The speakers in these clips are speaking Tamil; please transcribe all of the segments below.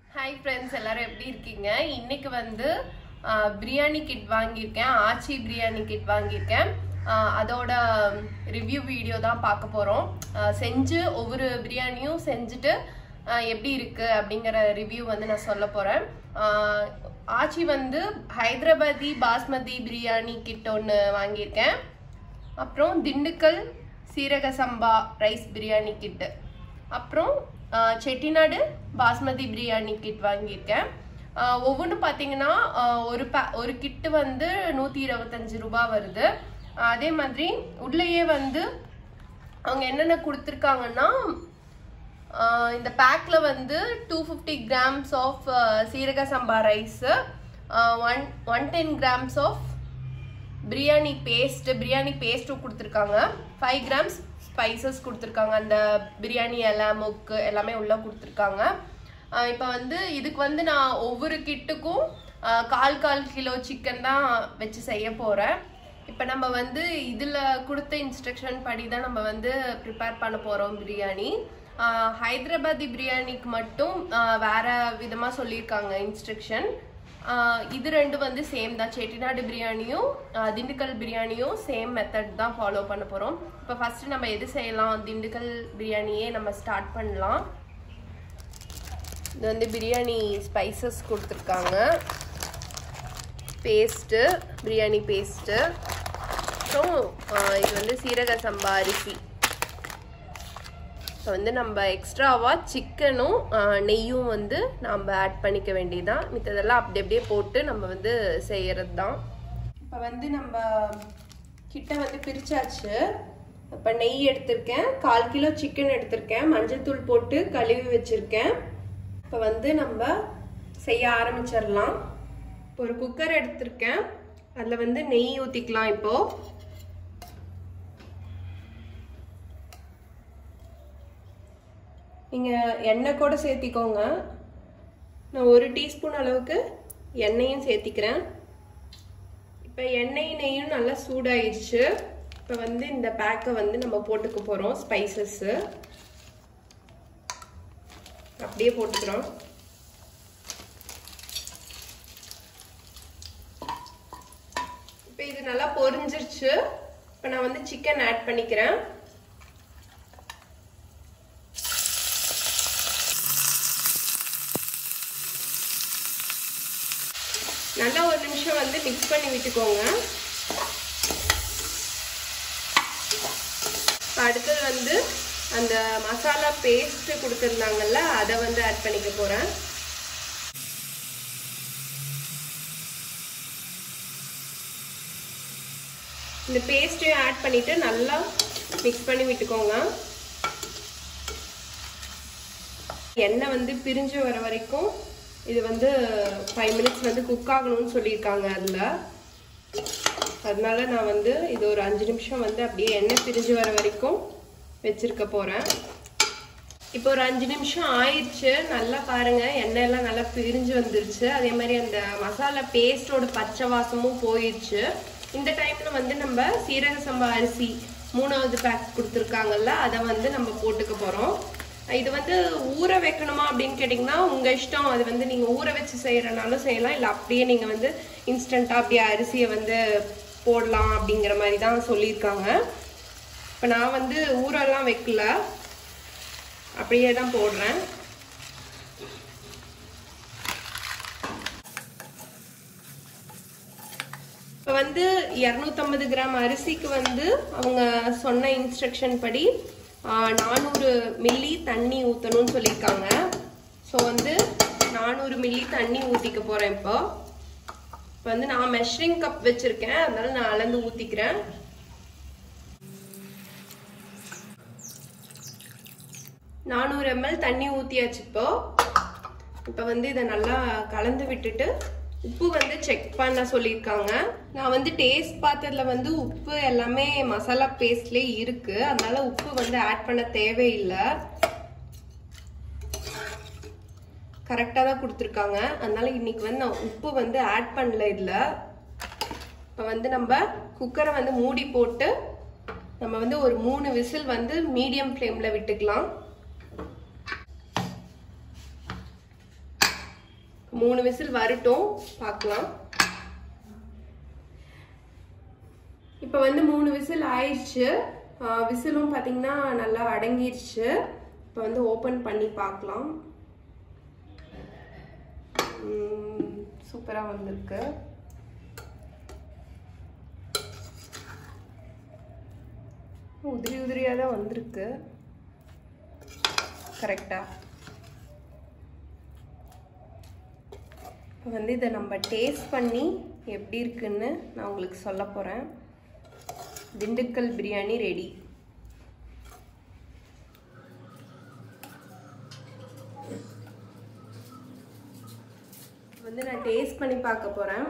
ஹாய் ஃப்ரெண்ட்ஸ் எல்லாரும் எப்படி இருக்கீங்க இன்னைக்கு வந்து ஆஹ், பிரியாணி கிட் வாங்கியிருக்கேன் ஆச்சி பிரியாணி கிட் வாங்கியிருக்கேன் ஆஹ், அதோட ரிவ்யூ வீடியோ தான் பார்க்க போகிறோம் செஞ்சு ஒவ்வொரு பிரியாணியும் செஞ்சுட்டு ஆஹ், எப்படி இருக்கு அப்படிங்கிற ரிவ்யூ வந்து நான் சொல்ல போகிறேன் ஆச்சி வந்து ஹைதராபாதி பாஸ்மதி பிரியாணி கிட் ஒன்று வாங்கியிருக்கேன் அப்புறம் திண்டுக்கல் சீரக சம்பா ரைஸ் பிரியாணி கிட்டு அப்புறம் ஆஹ், செட்டிநாடு பாஸ்மதி பிரியாணி கிட் வாங்கியிருக்கேன் ஒவ்வொன்றும் பார்த்தீங்கன்னா ஆஹ், ஒரு பே ஒரு கிட்டு வந்து நூற்றி இருபத்தஞ்சு ரூபாய் வருது ஆஹ், அதே மாதிரி உள்ளேயே வந்து அவங்க என்னென்ன கொடுத்துருக்காங்கன்னா ஆஹ், இந்த பேக்ல வந்து two fifty grams of Seeraga Samba rice one one ten grams of biryani paste biryani பேஸ்ட்டும் கொடுத்துருக்காங்க ஃபைவ் கிராம்ஸ் ஸ்பைசஸ் கொடுத்துருக்காங்க அந்த பிரியாணி இலை மொக்கு எல்லாமே உள்ள கொடுத்துருக்காங்க இப்போ வந்து இதுக்கு வந்து நான் ஒவ்வொரு கிட்டுக்கும் ஆஹ், கால் கால் கிலோ சிக்கன் தான் வச்சு செய்ய போகிறேன் இப்போ நம்ம வந்து இதில் கொடுத்த இன்ஸ்ட்ரக்ஷன் படி தான் நம்ம வந்து ப்ரிப்பேர் பண்ண போகிறோம் பிரியாணி ஆஹ், ஹைதராபாதி பிரியாணிக்கு மட்டும் ஆஹ், வேற விதமாக சொல்லியிருக்காங்க இன்ஸ்ட்ரக்ஷன் ஆஹ் இது ரெண்டு வந்து சேம் தான் செட்டிநாடு பிரியாணியும் ஆஹ் திண்டுக்கல் பிரியாணியும் சேம் மெத்தட் தான் ஃபாலோ பண்ண போகிறோம் இப்போ ஃபர்ஸ்ட் நம்ம எது செய்யலாம் திண்டுக்கல் பிரியாணியே நம்ம ஸ்டார்ட் பண்ணலாம் இது வந்து பிரியாணி ஸ்பைசஸ் கொடுத்துருக்காங்க பேஸ்ட்டு பிரியாணி பேஸ்ட்டு அப்புறம் ஆஹ் இது வந்து சீரக சம்பா அரிசி இப்போ வந்து நம்ம எக்ஸ்ட்ராவாக சிக்கனும் நெய்யும் வந்து நம்ம ஆட் பண்ணிக்க வேண்டியதுதான் மித்ததெல்லாம் அப்படி அப்படியே போட்டு நம்ம வந்து செய்யறது தான் இப்போ வந்து நம்ம கிட்ட வந்து பிரிச்சாச்சு இப்போ நெய் எடுத்திருக்கேன் கால் கிலோ சிக்கன் எடுத்திருக்கேன் மஞ்சள்தூள் போட்டு கழுவி வச்சிருக்கேன் இப்போ வந்து நம்ம செய்ய ஆரம்பிச்சிடலாம் இப்போ ஒரு குக்கர் எடுத்திருக்கேன் அதில் வந்து நெய் ஊற்றிக்கலாம் இப்போது நீங்கள் எண்ணெய் கூட சேர்த்திக்கோங்க நான் ஒரு டீஸ்பூன் அளவுக்கு எண்ணெயும் சேர்த்திக்கிறேன் இப்போ எண்ணெய் நெய்யும் நல்லா சூடாயிடுச்சு இப்போ வந்து இந்த பேக்கை வந்து நம்ம போட்டுக்க போகிறோம் ஸ்பைசஸ்ஸு அப்படியே போட்டுக்கிறோம் இப்போ இது நல்லா பொரிஞ்சிருச்சு இப்போ நான் வந்து சிக்கன் ஆட் பண்ணிக்கிறேன் நல்லா ஒரு நிமிஷம் வந்து மிக்ஸ் பண்ணி விட்டுக்கோங்க அடுத்தது வந்து அந்த மசாலா பேஸ்ட் கொடுத்துருந்தாங்கல்ல அதை வந்து ஆட் பண்ணிக்க போறேன் இந்த பேஸ்ட்டையும் ஆட் பண்ணிட்டு நல்லா மிக்ஸ் பண்ணி விட்டுக்கோங்க எண்ணெய் வந்து பிரிஞ்சு வர வரைக்கும் இது வந்து ஃபைவ் மினிட்ஸ் வந்து குக் ஆகணும்னு சொல்லியிருக்காங்க அதில் அதனால நான் வந்து இது ஒரு அஞ்சு நிமிஷம் வந்து அப்படியே எண்ணெய் பிரிஞ்சு வர வரைக்கும் வச்சிருக்க போகிறேன் இப்போ ஒரு அஞ்சு நிமிஷம் ஆயிடுச்சு நல்லா பாருங்க எண்ணெய் எல்லாம் நல்லா பிரிஞ்சு வந்துருச்சு அதே மாதிரி அந்த மசாலா பேஸ்டோட பச்சை வாசமும் போயிடுச்சு இந்த டைம்ல வந்து நம்ம சீரக சம்பா அரிசி மூணாவது பேக் கொடுத்துருக்காங்கல்ல அதை வந்து நம்ம போட்டுக்க போகிறோம் இது வந்து ஊற வைக்கணுமா அப்படின்னு கேட்டிங்கன்னா உங்கள் இஷ்டம் அது வந்து நீங்கள் ஊற வச்சு செய்கிறனாலும் செய்யலாம் இல்லை அப்படியே நீங்கள் வந்து இன்ஸ்டண்ட்டாக அப்படியே அரிசியை வந்து போடலாம் அப்படிங்கிற மாதிரி தான் சொல்லியிருக்காங்க இப்போ நான் வந்து ஊரெல்லாம் வைக்கல அப்படியே தான் போடுறேன் இப்போ வந்து இரநூத்தம்பது கிராம் அரிசிக்கு வந்து அவங்க சொன்ன இன்ஸ்ட்ரக்ஷன் படி நானூறு மில்லி தண்ணி ஊற்றணும்னு சொல்லியிருக்காங்க ஸோ வந்து நானூறு மில்லி தண்ணி ஊற்றிக்க போகிறேன் இப்போ இப்போ வந்து நான் மெஷரிங் கப் வச்சுருக்கேன் அதனால நான் அளந்து ஊற்றிக்கிறேன் நானூறு எம்எல் தண்ணி ஊற்றியாச்சு இப்போ இப்போ வந்து இதை நல்லா கலந்து விட்டுட்டு உப்பு வந்து செக் பண்ண சொல்லியிருக்காங்க நான் வந்து டேஸ்ட் பார்த்ததுல வந்து உப்பு எல்லாமே மசாலா பேஸ்ட்லேயே இருக்கு அதனால உப்பு வந்து ஆட் பண்ண தேவையில்லை கரெக்டாக தான் கொடுத்துருக்காங்க அதனால இன்னைக்கு வந்து நான் உப்பு வந்து ஆட் பண்ணல இதில் இப்போ வந்து நம்ம குக்கரை வந்து மூடி போட்டு நம்ம வந்து ஒரு மூணு விசில் வந்து மீடியம் ஃப்ளேமில் விட்டுக்கலாம் மூணு விசில் வரட்டும் பார்க்கலாம் இப்போ வந்து மூணு விசில் ஆயிடுச்சு விசிலும் பார்த்தீங்கன்னா நல்லா அடங்கிருச்சு இப்போ வந்து ஓப்பன் பண்ணி பார்க்கலாம் சூப்பராக வந்திருக்கு உதிரி உதிரியாக தான் வந்திருக்கு கரெக்டாக இப்போ வந்து இதை நம்ம டேஸ்ட் பண்ணி எப்படி இருக்குன்னு நான் உங்களுக்கு சொல்ல போகிறேன் திண்டுக்கல் பிரியாணி ரெடி வந்து நான் டேஸ்ட் பண்ணி பார்க்க போகிறேன்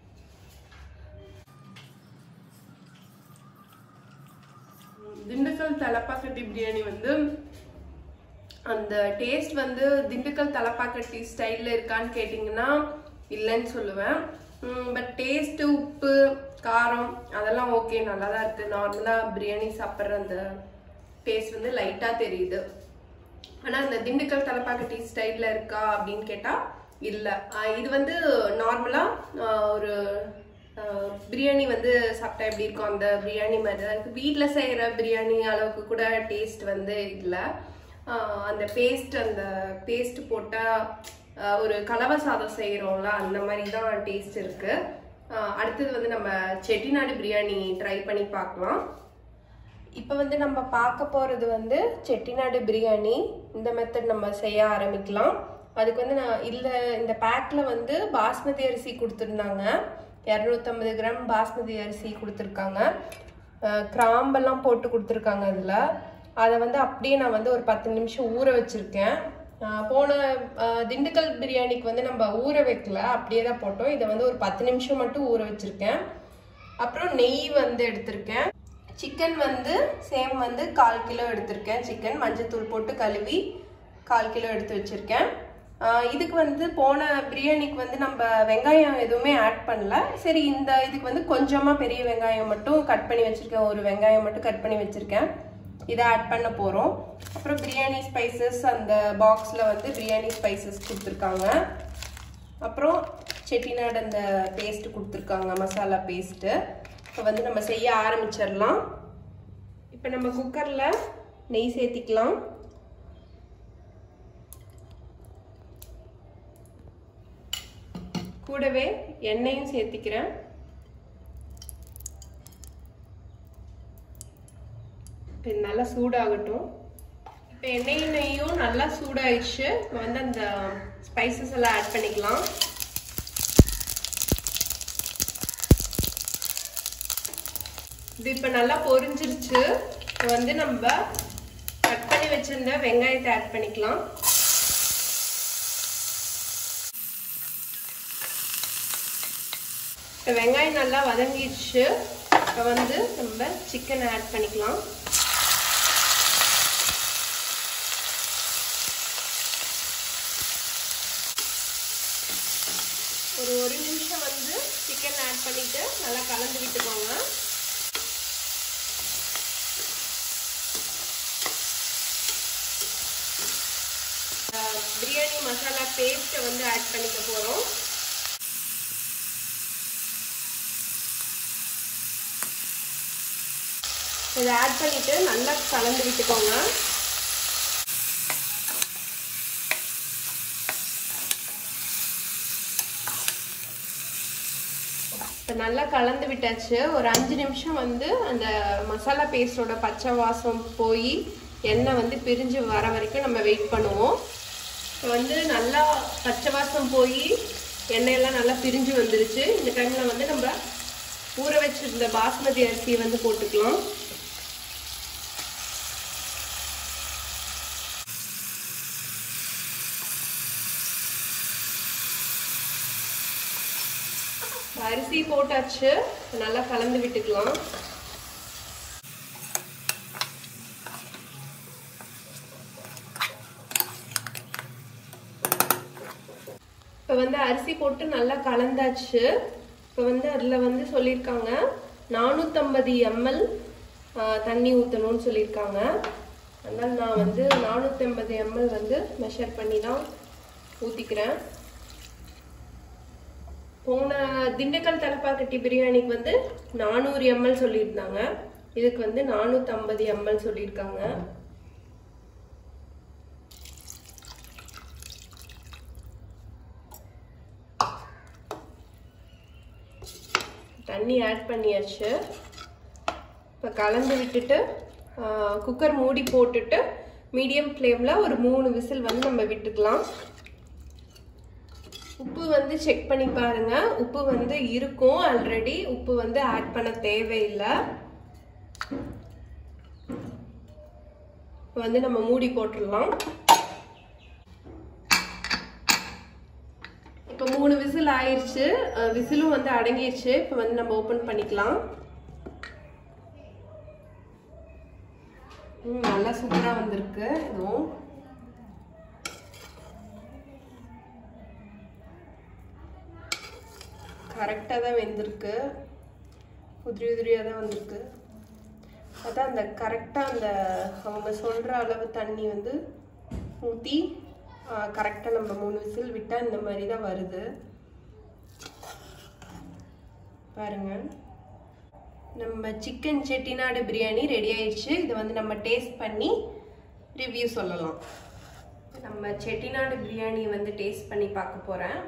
திண்டுக்கல் தலப்பாக்கட்டி பிரியாணி வந்து அந்த டேஸ்ட் வந்து திண்டுக்கல் தலப்பாக்கட்டி ஸ்டைலில் இருக்கான்னு கேட்டிங்கன்னா இல்லைன்னு சொல்லுவேன் பட் டேஸ்ட்டு உப்பு காரம் அதெல்லாம் ஓகே நல்லா தான் இருக்குது நார்மலாக பிரியாணி சாப்பிட்ற அந்த டேஸ்ட் வந்து லைட்டாக தெரியுது ஆனால் அந்த திண்டுக்கல் தலப்பாக்கட்டி ஸ்டைலில் இருக்கா அப்படின்னு கேட்டால் இல்லை இது வந்து நார்மலாக ஒரு பிரியாணி வந்து சாப்பிட்டா எப்படி இருக்கும் அந்த பிரியாணி மாதிரி தான் இருக்குது வீட்டில் செய்கிற பிரியாணி அளவுக்கு கூட டேஸ்ட் வந்து இல்லை அந்த பேஸ்ட் அந்த பேஸ்ட் போட்டால் ஒரு கலவை சாதம் செய்கிறோம்ல அந்த மாதிரி தான் டேஸ்ட் இருக்குது அடுத்தது வந்து நம்ம செட்டிநாடு பிரியாணி ட்ரை பண்ணி பார்க்கலாம் இப்போ வந்து நம்ம பார்க்க போகிறது வந்து செட்டிநாடு பிரியாணி இந்த மெத்தட் நம்ம செய்ய ஆரம்பிக்கலாம் அதுக்கு வந்து நான் இல்லை இந்த பேக்கில் வந்து பாஸ்மதி அரிசி கொடுத்துருந்தாங்க இரநூத்தம்பது கிராம் பாஸ்மதி அரிசி கொடுத்துருக்காங்க கிராம்பெல்லாம் போட்டு கொடுத்துருக்காங்க அதில் அதை வந்து அப்படியே நான் வந்து ஒரு பத்து நிமிஷம் ஊற வச்சுருக்கேன் போன திண்டுக்கல் பிரியாணிக்கு வந்து நம்ம ஊற வைக்கல அப்படியே தான் போட்டோம் இதை வந்து ஒரு பத்து நிமிஷம் மட்டும் ஊற வச்சுருக்கேன் அப்புறம் நெய் வந்து எடுத்திருக்கேன் சிக்கன் வந்து சேம் வந்து கால் கிலோ எடுத்திருக்கேன் சிக்கன் மஞ்சத்தூள் போட்டு கழுவி கால் கிலோ எடுத்து வச்சுருக்கேன் இதுக்கு வந்து போன பிரியாணிக்கு வந்து நம்ம வெங்காயம் எதுவுமே ஆட் பண்ணல சரி இந்த இதுக்கு வந்து கொஞ்சமாக பெரிய வெங்காயம் மட்டும் கட் பண்ணி வச்சுருக்கேன் ஒரு வெங்காயம் மட்டும் கட் பண்ணி வச்சுருக்கேன் இதை ஆட் பண்ண போகிறோம் அப்புறம் பிரியாணி ஸ்பைசஸ் அந்த பாக்ஸில் வந்து பிரியாணி ஸ்பைசஸ் கொடுத்துருக்காங்க அப்புறம் செட்டிநாடு அந்த பேஸ்ட் கொடுத்துருக்காங்க மசாலா பேஸ்ட்டு இப்போ வந்து நம்ம செய்ய ஆரம்பிச்சிடலாம் இப்போ நம்ம குக்கரில் நெய் சேர்த்திக்கலாம் கூடவே எண்ணெயும் சேர்த்திக்கிறேன் இப்போ நல்லா சூடாகட்டும் இப்போ எண்ணெயும் நெய்யும் நல்லா சூடாயிடுச்சு இப்போ வந்து அந்த ஸ்பைசஸ் எல்லாம் ஆட் பண்ணிக்கலாம் இது இப்போ நல்லா பொரிஞ்சிருச்சு இப்போ வந்து நம்ம கட் பண்ணி வச்சிருந்த வெங்காயத்தை ஆட் பண்ணிக்கலாம் இப்போ வெங்காயம் நல்லா வதங்கிடுச்சு இப்போ வந்து நம்ம சிக்கன் ஆட் பண்ணிக்கலாம் ஒரு ஒரு நிமிஷம் வந்து சிக்கன் ஆட் பண்ணிட்டு நல்லா கலந்து விட்டுக்கோங்க பிரியாணி மசாலா பேஸ்ட்டை வந்து ஆட் பண்ணிக்க போகிறோம் இதை ஆட் பண்ணிட்டு நல்லா கலந்து விட்டுக்கோங்க இப்போ நல்லா கலந்து விட்டாச்சு ஒரு அஞ்சு நிமிஷம் வந்து அந்த மசாலா பேஸ்டோட பச்சை வாசம் போய் எண்ணெய் வந்து பிரிஞ்சு வர வரைக்கும் நம்ம வெயிட் பண்ணுவோம் இப்போ வந்து நல்லா பச்சை வாசம் போய் எண்ணெயெல்லாம் நல்லா பிரிஞ்சு வந்துருச்சு இந்த டைமில் வந்து நம்ம ஊற வச்சிருந்த பாஸ்மதி அரிசியை வந்து போட்டுக்கலாம் அரிசி போட்டாச்சு நல்லா கலந்து விட்டுக்கலாம் இப்போ வந்து அரிசி போட்டு நல்லா கலந்தாச்சு இப்போ வந்து அதில் வந்து சொல்லியிருக்காங்க நானூற்றம்பது எம்எல் தண்ணி ஊற்றணும்னு சொல்லியிருக்காங்க அதனால் நான் வந்து நானூற்றம்பது எம்எல் வந்து மெஷர் பண்ணி தான் ஊற்றிக்கிறேன் போன திண்டுக்கல் தலப்பாக்கட்டி பிரியாணிக்கு வந்து நானூறு எம்எல் சொல்லியிருந்தாங்க இதுக்கு வந்து நானூற்றம்பது எம்எல் சொல்லியிருக்காங்க தண்ணி ஆட் பண்ணியாச்சு இப்போ கலந்து விட்டுட்டு குக்கர் மூடி போட்டுட்டு மீடியம் ஃப்ளேமில் ஒரு மூணு விசில் வந்து நம்ம விட்டுக்கலாம் உப்பு வந்து செக் பண்ணி பாருங்க உப்பு வந்து இருக்கும் ஆல்ரெடி உப்பு வந்து ஆட் பண்ண தேவையில்லை இப்போ வந்து நம்ம மூடி போட்டுடலாம் இப்போ மூணு விசில் ஆயிடுச்சு விசிலும் வந்து அடங்கிடுச்சு இப்போ வந்து நம்ம ஓப்பன் பண்ணிக்கலாம் ம் நல்லா சூப்பராக வந்திருக்கு இதுவும் கரெக்டாக தான் வெந்திருக்கு உதிரி உதிரியாக தான் வந்திருக்கு அதான் அந்த கரெக்டாக அந்த அவங்க சொல்கிற அளவு தண்ணி வந்து ஊற்றி கரெக்டாக நம்ம மூணு விசில் விட்டால் இந்த மாதிரி தான் வருது பாருங்க நம்ம சிக்கன் செட்டிநாடு பிரியாணி ரெடி ஆயிடுச்சு இதை வந்து நம்ம டேஸ்ட் பண்ணி ரிவ்யூ சொல்லலாம் நம்ம செட்டிநாடு பிரியாணி வந்து டேஸ்ட் பண்ணி பார்க்க போகிறேன்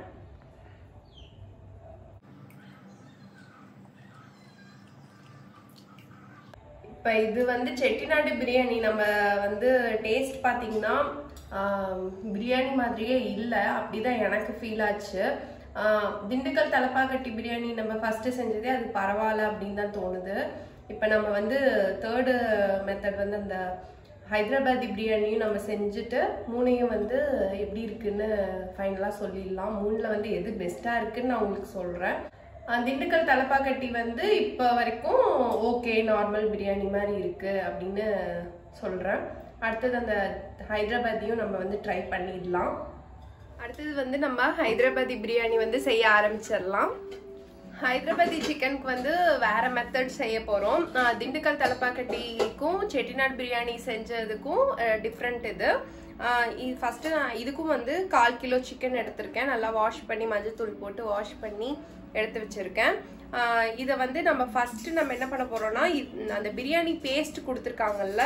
இப்போ இது வந்து செட்டிநாடு பிரியாணி நம்ம வந்து டேஸ்ட் பார்த்தீங்கன்னா பிரியாணி மாதிரியே இல்லை அப்படிதான் எனக்கு ஃபீல் ஆச்சு திண்டுக்கல் தலப்பாக்கட்டி பிரியாணி நம்ம ஃபஸ்ட்டு செஞ்சதே அது பரவாயில்ல அப்படின்னு தான் தோணுது இப்போ நம்ம வந்து தேர்டு மெத்தட் வந்து அந்த ஹைதராபாதி பிரியாணியும் நம்ம செஞ்சுட்டு மூணையும் வந்து எப்படி இருக்குன்னு ஃபைனலாக சொல்லிடலாம் மூணில் வந்து எது பெஸ்ட்டாக இருக்குன்னு நான் உங்களுக்கு சொல்கிறேன் திண்டுக்கல் தலப்பாக்கட்டி வந்து இப்போ வரைக்கும் ஓகே நார்மல் பிரியாணி மாதிரி இருக்கு அப்படின்னு சொல்கிறேன் அடுத்தது அந்த ஹைதராபாத்தியும் நம்ம வந்து ட்ரை பண்ணிடலாம் அடுத்தது வந்து நம்ம ஹைதராபாதி பிரியாணி வந்து செய்ய ஆரம்பிச்சிடலாம் ஹைதராபாதி சிக்கனுக்கு வந்து வேற மெத்தட் செய்ய போகிறோம் திண்டுக்கல் தலப்பாக்கட்டிக்கும் செட்டிநாடு பிரியாணி செஞ்சதுக்கும் டிஃப்ரெண்ட் இது இது ஃபஸ்ட்டு நான் இதுக்கும் வந்து கால் கிலோ சிக்கன் எடுத்திருக்கேன் நல்லா வாஷ் பண்ணி மஞ்சத்தூள் போட்டு வாஷ் பண்ணி எடுத்து வச்சுருக்கேன் இதை வந்து நம்ம ஃபஸ்ட்டு நம்ம என்ன பண்ண போகிறோம்னா அந்த பிரியாணி பேஸ்ட் கொடுத்துருக்காங்கல்ல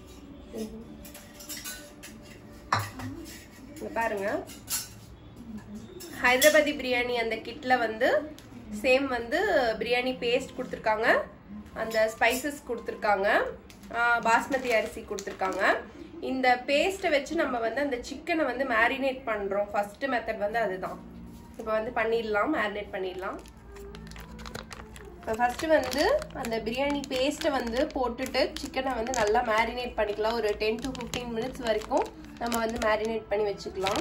பாருங்க ஹைதராபாதி பிரியாணி அந்த கிட்டில் வந்து சேம் வந்து பிரியாணி பேஸ்ட் கொடுத்துருக்காங்க அந்த ஸ்பைசஸ் கொடுத்துருக்காங்க பாஸ்மதி அரிசி கொடுத்துருக்காங்க இந்த பேஸ்ட்டை வச்சு நம்ம வந்து அந்த சிக்கனை வந்து மேரினேட் பண்ணுறோம் ஃபஸ்ட்டு மெத்தட் வந்து அதுதான் இப்போ வந்து பண்ணிடலாம் மேரினேட் பண்ணிடலாம் இப்போ ஃபஸ்ட்டு வந்து அந்த பிரியாணி பேஸ்ட்டை வந்து போட்டுட்டு சிக்கனை வந்து நல்லா மேரினேட் பண்ணிக்கலாம் ஒரு டென் டு ஃபிஃப்டீன் மினிட்ஸ் வரைக்கும் நம்ம வந்து மேரினேட் பண்ணி வச்சுக்கலாம்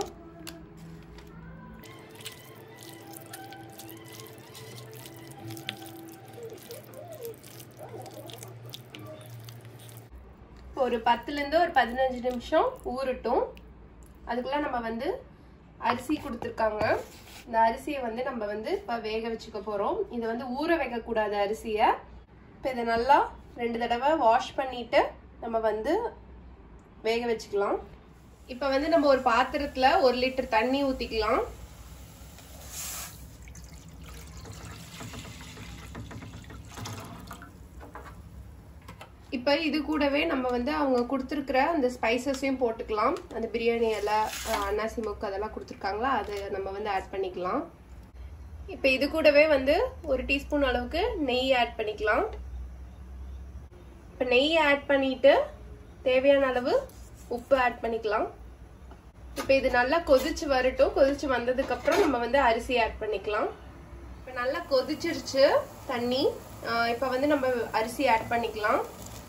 இப்போ ஒரு பத்துலேருந்து ஒரு பதினஞ்சு நிமிஷம் ஊறட்டும் அதுக்குள்ள நம்ம வந்து அரிசி கொடுத்துருக்காங்க இந்த அரிசியை வந்து நம்ம வந்து இப்போ வேக வச்சுக்க போகிறோம் இதை வந்து ஊற வைக்கக்கூடாது அரிசியை இப்போ இதை நல்லா ரெண்டு தடவை வாஷ் பண்ணிட்டு நம்ம வந்து வேக வச்சுக்கலாம் இப்போ வந்து நம்ம ஒரு பாத்திரத்தில் ஒரு லிட்டர் தண்ணி ஊற்றிக்கலாம் இப்போ இது கூடவே நம்ம வந்து அவங்க கொடுத்துருக்குற அந்த ஸ்பைசஸையும் போட்டுக்கலாம் அந்த பிரியாணி எல்லாம் அன்னாசி முக்கு அதெல்லாம் கொடுத்துருக்காங்களா அது நம்ம வந்து ஆட் பண்ணிக்கலாம் இப்போ இது கூடவே வந்து ஒரு டீஸ்பூன் அளவுக்கு நெய் ஆட் பண்ணிக்கலாம் இப்போ நெய் ஆட் பண்ணிட்டு தேவையான அளவு உப்பு ஆட் பண்ணிக்கலாம் இப்போ இது நல்லா கொதிச்சு வரட்டும் கொதிச்சு வந்ததுக்கப்புறம் நம்ம வந்து அரிசி ஆட் பண்ணிக்கலாம் இப்போ நல்லா கொதிச்சிருச்சு தண்ணி இப்போ வந்து நம்ம அரிசி ஆட் பண்ணிக்கலாம்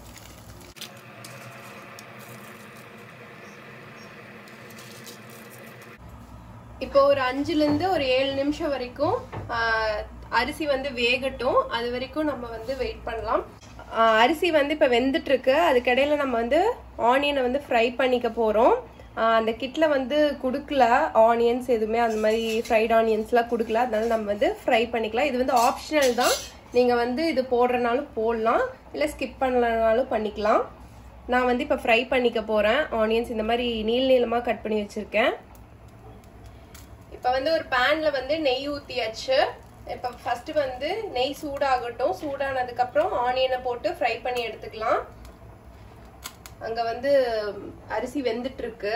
இப்போ ஒரு அஞ்சுலேருந்து ஒரு ஏழு நிமிஷம் வரைக்கும் அரிசி வந்து வேகட்டும் அது வரைக்கும் நம்ம வந்து வெயிட் பண்ணலாம் அரிசி வந்து இப்போ வெந்துட்டு இருக்கு அதுக்கிடையில நம்ம வந்து ஆனியனை வந்து ஃப்ரை பண்ணிக்க போகிறோம் அந்த கிட்டில் வந்து கொடுக்கல ஆனியன்ஸ் எதுவுமே அந்த மாதிரி ஃப்ரைட் ஆனியன்ஸ்லாம் கொடுக்கல அதனால நம்ம வந்து ஃப்ரை பண்ணிக்கலாம் இது வந்து ஆப்ஷனல் தான் நீங்கள் வந்து இது போடுறனாலும் போடலாம் இல்லை ஸ்கிப் பண்ணலனாலும் பண்ணிக்கலாம் நான் வந்து இப்போ ஃப்ரை பண்ணிக்க போகிறேன் ஆனியன்ஸ் இந்த மாதிரி நீள் நீளமாக கட் பண்ணி வச்சுருக்கேன் இப்போ வந்து ஒரு பேன்ல வந்து நெய் ஊற்றியாச்சு இப்போ ஃபர்ஸ்ட் வந்து நெய் சூடாகட்டும் சூடானதுக்கப்புறம் ஆனியனை போட்டு ஃப்ரை பண்ணி எடுத்துக்கலாம் அங்கே வந்து அரிசி வெந்துட்டு இருக்கு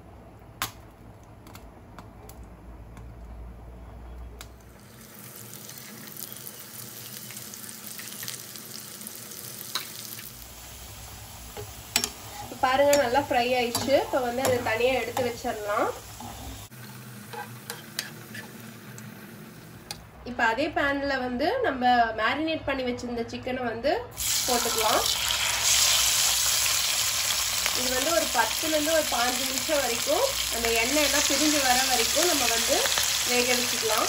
பாருங்க நல்லா ஃப்ரை ஆயிடுச்சு இப்போ வந்து அதை தனியாக எடுத்து வச்சிடலாம் இப்போ அதே பேனில் வந்து நம்ம மேரினேட் பண்ணி வச்சிருந்த சிக்கனை வந்து போட்டுக்கலாம் இது வந்து ஒரு பத்துலேருந்து ஒரு பாஞ்சு நிமிஷம் வரைக்கும் அந்த எண்ணெய் எல்லாம் பிரிஞ்சு வர வரைக்கும் நம்ம வந்து வேக வச்சுக்கலாம்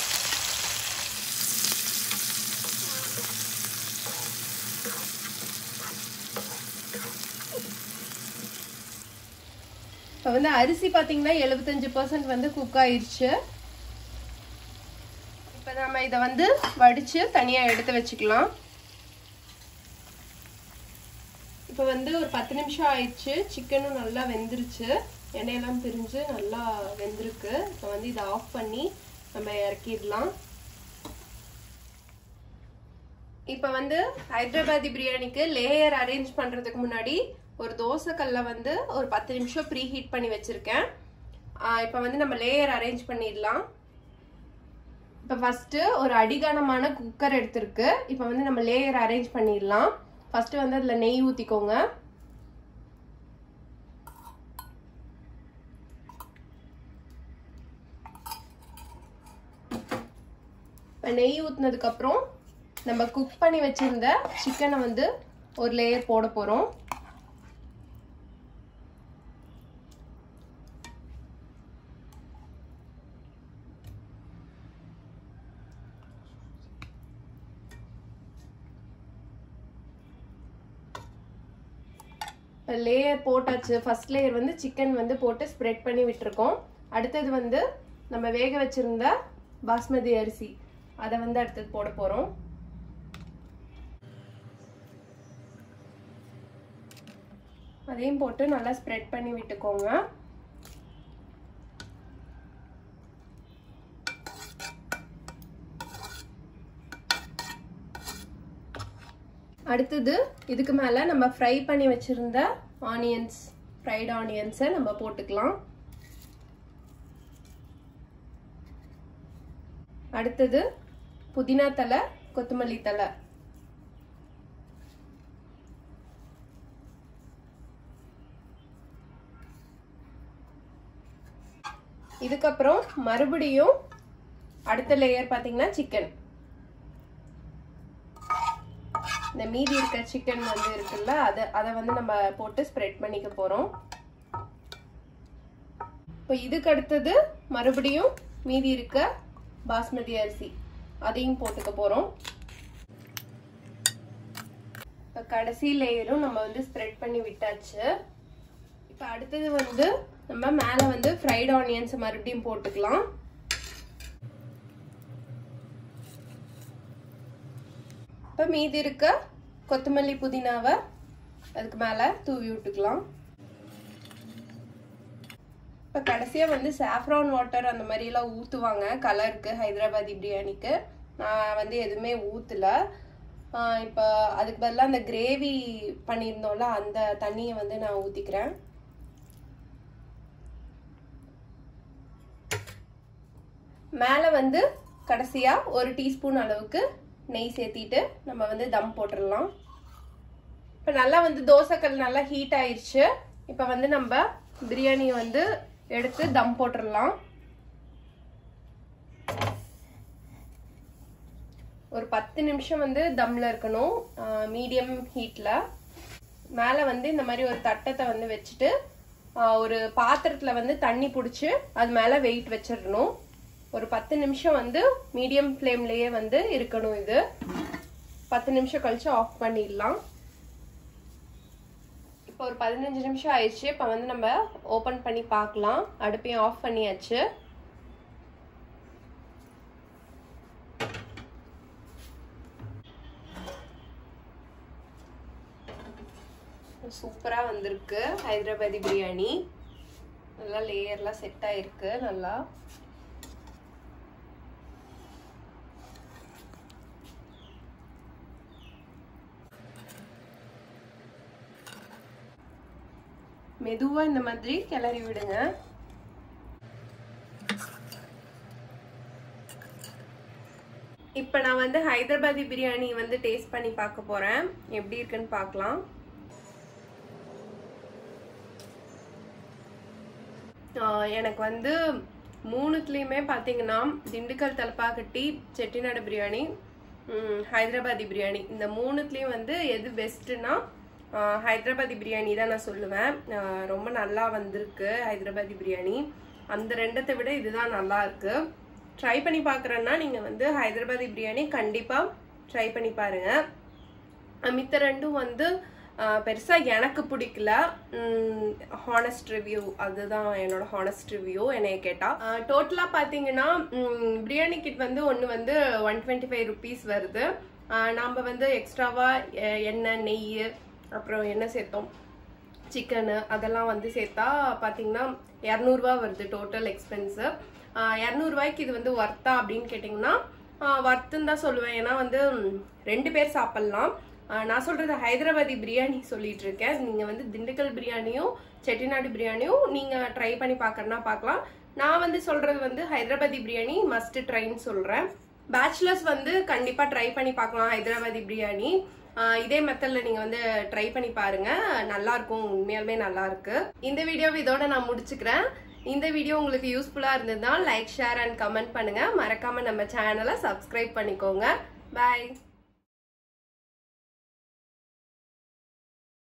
இப்போ வந்து அரிசி பார்த்தீங்கன்னா எழுபத்தஞ்சு பர்சன்ட் வந்து குக் ஆயிடுச்சு இப்போ நம்ம இதை வந்து வடித்து தனியாக எடுத்து வச்சுக்கலாம் இப்போ வந்து ஒரு பத்து நிமிஷம் ஆயிடுச்சு சிக்கனும் நல்லா வெந்துருச்சு எண்ணெயெல்லாம் பிரிஞ்சு நல்லா வெந்திருக்கு இப்போ வந்து இதை ஆஃப் பண்ணி நம்ம இறக்கிடலாம் இப்போ வந்து ஹைதராபாதி பிரியாணிக்கு லேயர் அரேஞ்ச் பண்ணுறதுக்கு முன்னாடி ஒரு தோசைக்கல்ல வந்து ஒரு பத்து நிமிஷம் ப்ரீ ஹீட் பண்ணி வச்சுருக்கேன் இப்போ வந்து நம்ம லேயர் அரேஞ்ச் பண்ணிடலாம் இப்போ ஃபஸ்ட்டு ஒரு அடிகனமான குக்கர் எடுத்திருக்கு இப்போ வந்து நம்ம லேயர் அரேஞ்ச் பண்ணிடலாம் ஃபஸ்ட்டு வந்து அதில் நெய் ஊற்றிக்கோங்க இப்போ நெய் ஊற்றினதுக்கப்புறம் நம்ம குக் பண்ணி வச்சுருந்த சிக்கனை வந்து ஒரு லேயர் போட போகிறோம் லேயர் போட்டாச்சு ஃபர்ஸ்ட் லேயர் வந்து சிக்கன் வந்து போட்டு ஸ்ப்ரெட் பண்ணி விட்டுருக்கோம் அடுத்தது வந்து நம்ம வேக வச்சிருந்த பாஸ்மதி அரிசி அதை வந்து அடுத்தது போட போகிறோம் அதையும் போட்டு நல்லா ஸ்ப்ரெட் பண்ணி விட்டுக்கோங்க அடுத்தது இதுக்கு மேலே நம்ம ஃப்ரை பண்ணி வச்சுருந்த ஆனியன்ஸ் ஃப்ரைட் ஆனியன்ஸை நம்ம போட்டுக்கலாம் அடுத்தது புதினா தலை கொத்தமல்லி தலை இதுக்கப்புறம் மறுபடியும் அடுத்த லேயர் பார்த்தீங்கன்னா சிக்கன் இந்த மீதி இருக்க சிக்கன் வந்து இருக்குல்ல அதை அதை வந்து நம்ம போட்டு ஸ்ப்ரெட் பண்ணிக்க போகிறோம் இப்போ இதுக்கு அடுத்தது மறுபடியும் மீதி இருக்க பாஸ்மதி அரிசி அதையும் போட்டுக்க போகிறோம் இப்போ கடைசி லேயரும் நம்ம வந்து ஸ்ப்ரெட் பண்ணி விட்டாச்சு இப்போ அடுத்தது வந்து நம்ம மேலே வந்து ஃப்ரைட் ஆனியன்ஸ் மறுபடியும் போட்டுக்கலாம் இப்போ மீதி இருக்க கொத்தமல்லி புதினாவை அதுக்கு மேலே தூவி விட்டுக்கலாம் இப்போ கடைசியாக வந்து சாஃப்ரான் வாட்டர் அந்த மாதிரிலாம் ஊற்றுவாங்க கலருக்கு ஹைதராபாதி பிரியாணிக்கு நான் வந்து எதுவுமே ஊற்றலை இப்போ அதுக்கு பதிலாக அந்த கிரேவி பண்ணியிருந்தோம்ல அந்த தண்ணியை வந்து நான் ஊற்றிக்கிறேன் மேலே வந்து கடைசியாக ஒரு டீஸ்பூன் அளவுக்கு நெய் சேர்த்திட்டு நம்ம வந்து தம் போட்டுடலாம் இப்போ நல்லா வந்து தோசைக்கல் நல்லா ஹீட் ஆயிடுச்சு இப்போ வந்து நம்ம பிரியாணி வந்து எடுத்து தம் போட்டுடலாம் ஒரு பத்து நிமிஷம் வந்து தம்ல இருக்கணும் மீடியம் ஹீட்ல மேலே வந்து இந்த மாதிரி ஒரு தட்டத்தை வந்து வச்சுட்டு ஒரு பாத்திரத்தில் வந்து தண்ணி பிடிச்சி அது மேலே வெயிட் வச்சிடணும் ஒரு பத்து நிமிஷம் வந்து மீடியம் ஃப்ளேம்லேயே வந்து இருக்கணும் இது பத்து நிமிஷம் கழிச்சு ஆஃப் பண்ணிடலாம் இப்போ ஒரு பதினஞ்சு நிமிஷம் ஆயிடுச்சு இப்போ வந்து நம்ம ஓப்பன் பண்ணி பார்க்கலாம் அடுப்பையும் ஆஃப் பண்ணியாச்சு சூப்பராக வந்திருக்கு ஹைதராபாதி பிரியாணி நல்லா லேயர்லாம் செட் ஆயிருக்கு நல்லா மெதுவாக இந்த மாதிரி கிளறி விடுங்க இப்போ நான் வந்து ஹைதராபாதி பிரியாணி வந்து டேஸ்ட் பண்ணி பார்க்க போகிறேன் எப்படி இருக்குன்னு பார்க்கலாம் எனக்கு வந்து மூணுத்துலேயுமே பார்த்தீங்கன்னா திண்டுக்கல் தலப்பாக்கட்டி செட்டிநாடு பிரியாணி ஹைதராபாதி பிரியாணி இந்த மூணுத்துலேயும் வந்து எது பெஸ்ட்டுன்னா ஹைதராபாதி பிரியாணி தான் நான் சொல்லுவேன் ரொம்ப நல்லா வந்திருக்கு ஹைதராபாதி பிரியாணி அந்த ரெண்டத்தை விட இதுதான் நல்லா இருக்கு ட்ரை பண்ணி பார்க்குறேன்னா நீங்கள் வந்து ஹைதராபாதி பிரியாணி கண்டிப்பாக ட்ரை பண்ணி பாருங்க மித்த ரெண்டும் வந்து பெருசாக எனக்கு பிடிக்கல ஹானஸ்ட் ரிவ்யூ அதுதான் என்னோட ஹானஸ்ட் ரிவ்யூ என்னைய கேட்டால் டோட்டலாக பார்த்தீங்கன்னா பிரியாணி கிட் வந்து ஒன்று வந்து ஒன் டுவெண்ட்டி ஃபைவ் ருபீஸ் வருது நாம் வந்து எக்ஸ்ட்ராவாக எண்ணெய் நெய் அப்புறம் என்ன சேர்த்தோம் சிக்கனு அதெல்லாம் வந்து சேர்த்தா பார்த்தீங்கன்னா இரநூறுவா வருது டோட்டல் எக்ஸ்பென்ஸு இரநூறுவாய்க்கு இது வந்து ஒர்த்தா அப்படின்னு கேட்டிங்கன்னா ஒர்த்துன்னு தான் சொல்லுவேன் ஏன்னா வந்து ரெண்டு பேர் சாப்பிட்லாம் நான் சொல்றது ஹைதராபாதி பிரியாணி சொல்லிட்டு இருக்கேன் நீங்க வந்து திண்டுக்கல் பிரியாணியும் செட்டிநாடு பிரியாணியும் நீங்க ட்ரை பண்ணி பார்க்கறனா பார்க்கலாம் நான் வந்து சொல்றது வந்து ஹைதராபாதி பிரியாணி மஸ்ட் ட்ரைன்னு சொல்றேன் பேச்சுலர்ஸ் வந்து கண்டிப்பா ட்ரை பண்ணி பார்க்கலாம் ஹைதராபாதி பிரியாணி இதே மெத்தட்ல நீங்க வந்து ட்ரை பண்ணி பாருங்க நல்லா இருக்கும் உண்மையாலுமே நல்லா இருக்கு இந்த வீடியோவை இதோட நான் முடிச்சுக்கிறேன் இந்த வீடியோ உங்களுக்கு யூஸ்ஃபுல்லா இருந்ததுன்னா லைக் ஷேர் அண்ட் கமெண்ட் பண்ணுங்க மறக்காம நம்ம சேனலை சப்ஸ்கிரைப் பண்ணிக்கோங்க பாய்